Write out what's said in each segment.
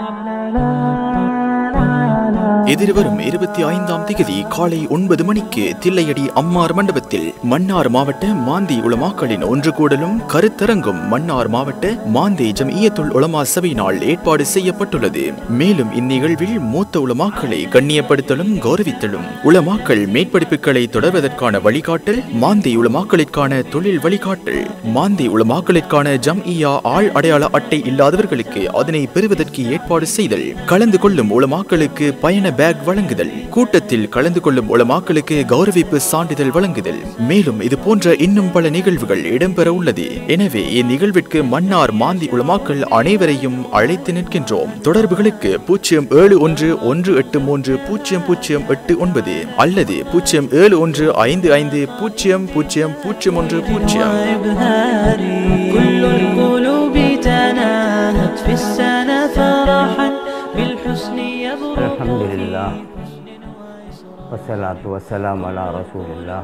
எதிர்வரும் இருபத்தி ஐந்தாம் திகதி காலை ஒன்பது மணிக்கு தில்லையடி அம்மார் மண்டபத்தில் மன்னார் மாவட்ட மாந்தி உலமாக்களின் ஒன்று கூடலும் கருத்தரங்கும் மன்னார் மாவட்ட மாந்தி ஜம்இயத்துல் உலமா சபையினால் ஏற்பாடு செய்யப்பட்டுள்ளது மேலும் இந்நிகழ்வில் மூத்த உலமாக்களை கண்ணியப்படுத்தலும் கௌரவித்தலும் உலமாக்கள் மேற்படிப்புகளை தொடர்வதற்கான வழிகாட்டல் மாந்தி உலமாக்களிற்கான தொழில் வழிகாட்டல் மாந்தி உலமாக்களிற்கான ஜம்இயா ஆள் அடையாள அட்டை இல்லாதவர்களுக்கு அதனை பெறுவதற்கு ஏற்பாடு செய்தல் கலந்து கொள்ளும் உலமாக்களுக்கு பயண பேக் வழங்குதல் கூட்டத்தில் கலந்து கொள்ளும் உலமாக்களுக்கு கௌரவிப்பு சான்றிதழ் வழங்குதல் மேலும் இது போன்ற இன்னும் பல நிகழ்வுகள் இடம்பெற உள்ளது எனவே இந்நிகழ்விற்கு மன்னார் மாந்தி உலமாக்கள் அனைவரையும் அழைத்து நிற்கின்றோம் தொடர்புகளுக்கு பூஜ்ஜியம் ஏழு ஒன்று ஒன்று எட்டு மூன்று பூஜ்ஜியம் பூஜ்ஜியம் எட்டு ஒன்பது அல்லது பூஜ்ஜியம் ஏழு ஒன்று ஐந்து ஐந்து பூஜ்ஜியம் பூஜ்ஜியம் பூஜ்ஜியம் ஒன்று பூஜ்ஜியம் وإبهاري كل القلوب تناهت في السنة فرحا بالحسن يبرق الحمد لله والصلاة والسلام على رسول الله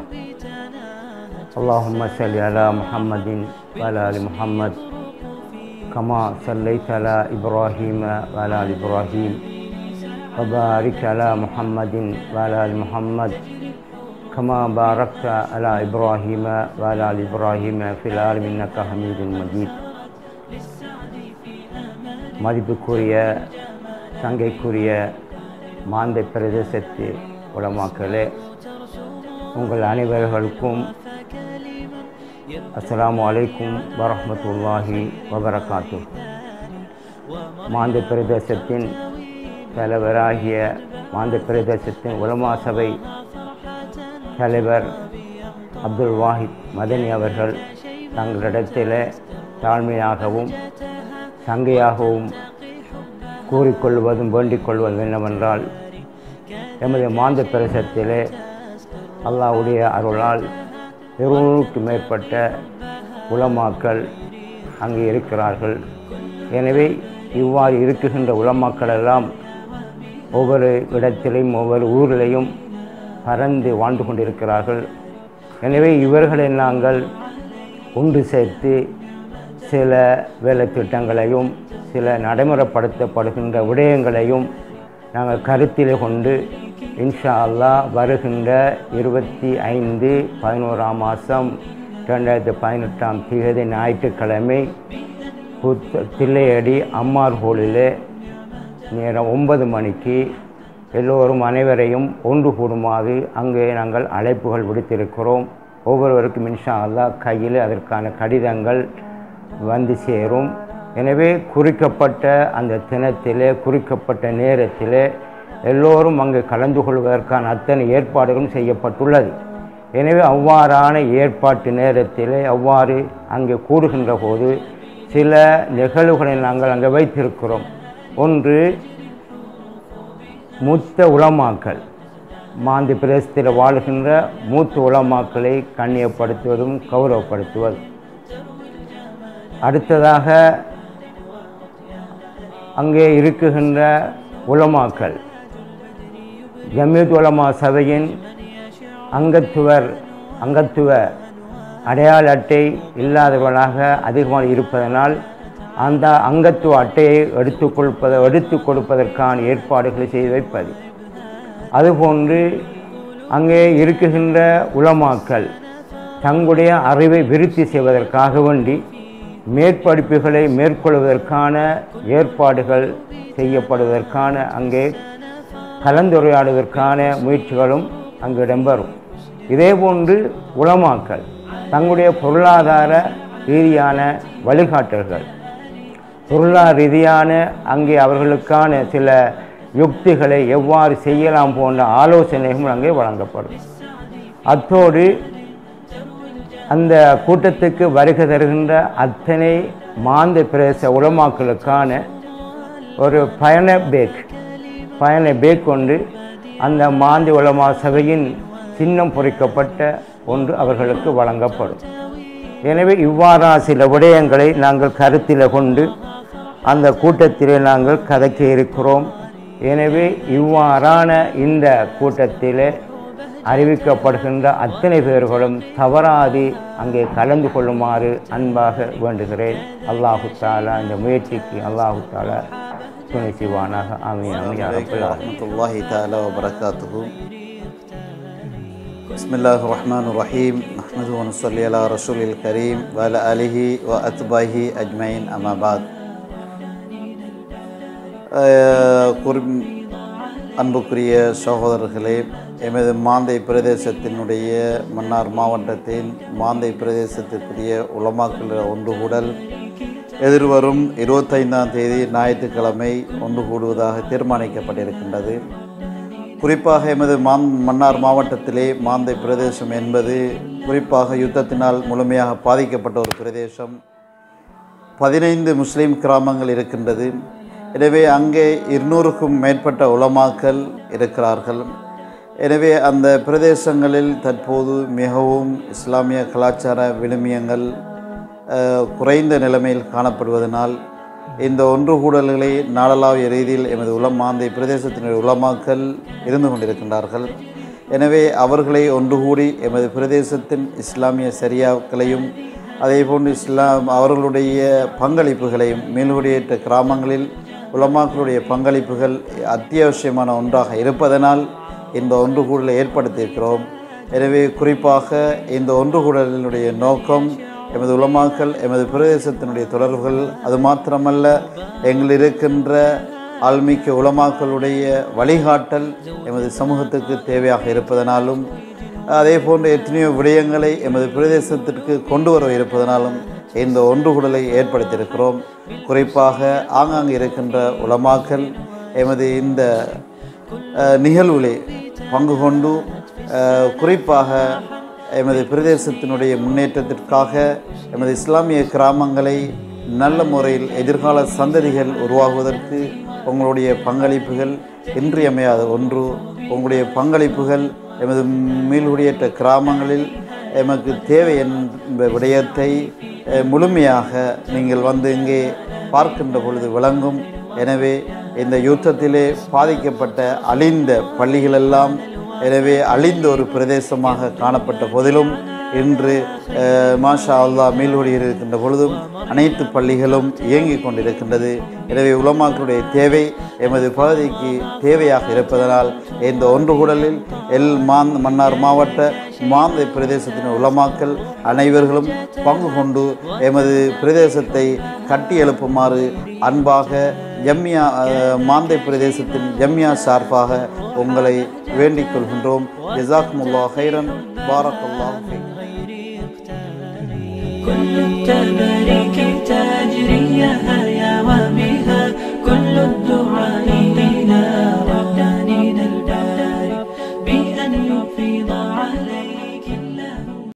اللهم صل على محمد وعلى آل محمد كما صليت على إبراهيم وعلى آل إبراهيم وبارك على محمد وعلى آل محمد كما باركت على إبراهيم وعلى آل إبراهيم في العالمين إنك حميد مجيد மதிப்புக்குரிய சங்கைக்குரிய மாந்தை பிரதேசத்து உலமாக்களே உங்கள் அனைவர்களுக்கும் அஸ்ஸலாமு அலைக்கும் வரஹ்மத்துல்லாஹி வபரகாத்து மாந்தை பிரதேசத்தின் தலைவராகிய மாந்தை பிரதேசத்தின் உலமா சபை தலைவர் அப்துல் வாஹித் மதனி அவர்கள் தங்களிடத்தில் தாழ்மையாகவும் சங்கையாகவும் கூறிக்கொள்வதும் வேண்டிக் கொள்வதும் என்னவென்றால் எமது மாந்த பிரசத்திலே அல்லாஹ்வுடைய அருளால் இருநூறுக்கு மேற்பட்ட உலமாக்கள் அங்கே இருக்கிறார்கள் எனவே இவ்வாறு இருக்குகின்ற உலமாக்கள் எல்லாம் ஒவ்வொரு இடத்திலும் ஒவ்வொரு ஊரிலையும் பறந்து வாழ்ந்து கொண்டிருக்கிறார்கள் எனவே இவர்களை நாங்கள் ஒன்று சேர்த்து சில வேலை திட்டங்களையும் சில நடைமுறைப்படுத்தப்படுகின்ற விடயங்களையும் நாங்கள் கருத்தில் கொண்டு இன்ஷா அல்லாஹ் வருகின்ற இருபத்தி ஐந்து பதினோராம் மாதம் ரெண்டாயிரத்தி பதினெட்டாம் தேதி ஞாயிற்றுக்கிழமை புத்த தில்லையடி அம்மார் ஹோலிலே நேரம் ஒன்பது மணிக்கு எல்லோரும் அனைவரையும் ஒன்று கூடுமாறு அங்கே நாங்கள் அழைப்புகள் விடுத்திருக்கிறோம் ஒவ்வொருவருக்கும் இன்ஷா அல்லாஹ் கையில் அதற்கான கடிதங்கள் வந்து சேரும் எனவே குறிக்கப்பட்ட அந்த தினத்திலே குறிக்கப்பட்ட நேரத்திலே எல்லோரும் அங்கு கலந்து கொள்வதற்கான அத்தனை ஏற்பாடுகளும் செய்யப்பட்டுள்ளது எனவே அவ்வாறான ஏற்பாட்டு நேரத்திலே அவ்வாறு அங்கே கூடுகின்ற போது சில நிகழ்வுகளை நாங்கள் அங்கே வைத்திருக்கிறோம் ஒன்று மூத்த உலமாக்கள் மாந்தி பிரதேசத்தில் வாழ்கின்ற மூத்த உலமாக்களை கண்ணியப்படுத்துவதும் கௌரவப்படுத்துவது அடுத்ததாக அங்கே இருக்குகின்ற உலமாக்கள் ஜமியத் உலமா சபையின் அங்கத்துவர் அங்கத்துவ அடையாள அட்டை இல்லாதவர்களாக அதிகமாக இருப்பதனால் அந்த அங்கத்துவ அட்டையை எடுத்துக் கொடுப்பத எடுத்துக் கொடுப்பதற்கான ஏற்பாடுகளை செய்து வைப்பது அதுபோன்று அங்கே இருக்குகின்ற உலமாக்கள் தங்களுடைய அறிவை விருத்தி செய்வதற்காக வேண்டி மேற்படிப்புகளை மேற்கொள்வதற்கான ஏற்பாடுகள் செய்யப்படுவதற்கான அங்கே கலந்துரையாடுவதற்கான முயற்சிகளும் அங்கு இடம்பெறும் இதேபோன்று உலமாக்கள் தங்களுடைய பொருளாதார ரீதியான வழிகாட்டல்கள் பொருளாதார ரீதியான அங்கே அவர்களுக்கான சில யுக்திகளை எவ்வாறு செய்யலாம் போன்ற ஆலோசனைகளும் அங்கே வழங்கப்படும் அத்தோடு அந்த கூட்டத்துக்கு வருகை தருகின்ற அத்தனை மாந்த பிரதேச உலமாக்களுக்கான ஒரு பயண பேக் பயண பேக் கொண்டு அந்த மாந்தி உலமா சபையின் சின்னம் பொறிக்கப்பட்ட ஒன்று அவர்களுக்கு வழங்கப்படும் எனவே இவ்வாறான சில விடயங்களை நாங்கள் கருத்தில் கொண்டு அந்த கூட்டத்திலே நாங்கள் கதைக்க இருக்கிறோம் எனவே இவ்வாறான இந்த கூட்டத்திலே அறிவிக்கப்படுகின்ற அத்தனை பேர்களும் தவறாது அங்கே கலந்து கொள்ளுமாறு அன்பாக வேண்டுகிறேன் அல்லாஹு தாலா இந்த முயற்சிக்கு அல்லாஹு தாலா துணை செய்வானாக ஆமீன் ஆமீன் யா عليكم ரப்பல் ஆலமீன். ورحمة الله تعالى وبركاته بسم الله الرحمن الرحيم نحمده ونصلي على رسول الكريم وعلى آله وأتباعه أجمعين أما بعد அஹ், குறி- அன்புக்குரிய சகோதரர்களே எமது மாந்தை பிரதேசத்தினுடைய மன்னார் மாவட்டத்தின் மாந்தை பிரதேசத்திற்குரிய உலமாக்கள் ஒன்று கூடல் எதிர்வரும் இருபத்தைந்தாம் தேதி ஞாயிற்றுக்கிழமை ஒன்று கூடுவதாக தீர்மானிக்கப்பட்டிருக்கின்றது குறிப்பாக எமது மான் மன்னார் மாவட்டத்திலே மாந்தை பிரதேசம் என்பது குறிப்பாக யுத்தத்தினால் முழுமையாக பாதிக்கப்பட்ட ஒரு பிரதேசம் பதினைந்து முஸ்லீம் கிராமங்கள் இருக்கின்றது எனவே அங்கே இருநூறுக்கும் மேற்பட்ட உலமாக்கள் இருக்கிறார்கள் எனவே அந்த பிரதேசங்களில் தற்போது மிகவும் இஸ்லாமிய கலாச்சார விழுமியங்கள் அஹ், குறைந்த நிலைமையில் காணப்படுவதனால் இந்த ஒன்று கூடல்களை நாடளாவிய ரீதியில் எமது உலமாந்தை பிரதேசத்தினுடைய உலமாக்கள் இருந்து கொண்டிருக்கின்றார்கள் எனவே அவர்களை ஒன்று கூடி எமது பிரதேசத்தின் இஸ்லாமிய சரியாக்களையும் அதேபோன்று இஸ்லாம் அவர்களுடைய பங்களிப்புகளையும் மேல்குடியேற்ற கிராமங்களில் உலமாக்களுடைய பங்களிப்புகள் அத்தியாவசியமான ஒன்றாக இருப்பதனால் இந்த ஒன்று கூடலை ஏற்படுத்தியிருக்கிறோம் எனவே குறிப்பாக இந்த ஒன்று கூடலினுடைய நோக்கம் எமது உலமாக்கள் எமது பிரதேசத்தினுடைய தொடர்புகள் அது மாத்திரமல்ல எங்கள் இருக்கின்ற ஆள்மிக்க உலமாக்களுடைய வழிகாட்டல் எமது சமூகத்துக்கு தேவையாக இருப்பதனாலும் அதே போன்ற எத்தனையோ விடயங்களை எமது பிரதேசத்திற்கு கொண்டு வர இருப்பதனாலும் இந்த ஒன்றுகூடலை ஏற்படுத்தியிருக்கிறோம் குறிப்பாக ஆங்காங்கு இருக்கின்ற உலமாக்கள் எமது இந்த அஹ், நிகழ்விலே பங்கு கொண்டு அஹ், குறிப்பாக எமது பிரதேசத்தினுடைய முன்னேற்றத்திற்காக எமது இஸ்லாமிய கிராமங்களை நல்ல முறையில் எதிர்கால சந்ததிகள் உருவாகுவதற்கு உங்களுடைய பங்களிப்புகள் இன்றியமையாத ஒன்று உங்களுடைய பங்களிப்புகள் எமது மீள்குடியேற்ற கிராமங்களில் எமக்கு தேவை என்ற விடயத்தை அஹ், முழுமையாக நீங்கள் வந்து இங்கே பார்க்கின்ற பொழுது விளங்கும் எனவே இந்த யுத்தத்திலே பாதிக்கப்பட்ட அழிந்த பள்ளிகளெல்லாம் எனவே அழிந்த ஒரு பிரதேசமாக காணப்பட்ட போதிலும் இன்று அஹ், மாஷா அல்லாஹ் மீள்குடி இருக்கின்ற பொழுதும் அனைத்து பள்ளிகளும் இயங்கிக் கொண்டிருக்கின்றது எனவே உலமாக்களுடைய தேவை எமது பகுதிக்கு தேவையாக இருப்பதனால் இந்த ஒன்று கூடலில் எல் மாந் மன்னார் மாவட்ட மாந்தை பிரதேசத்தின் உலமாக்கள் அனைவர்களும் பங்கு கொண்டு எமது பிரதேசத்தை கட்டி எழுப்புமாறு அன்பாக ஜம்மியா அஹ், மாந்தை பிரதேசத்தின் ஜம்மியா சார்பாக உங்களை வேண்டிக் கொள்கின்றோம் ஜசாக்முல்லா ஹைரன் பாரக்கல்லாஹ் ஃபீக் كل التباريك تجري يا وبها كل الدعاء إلى ربنا الباري بأن يفيض علينا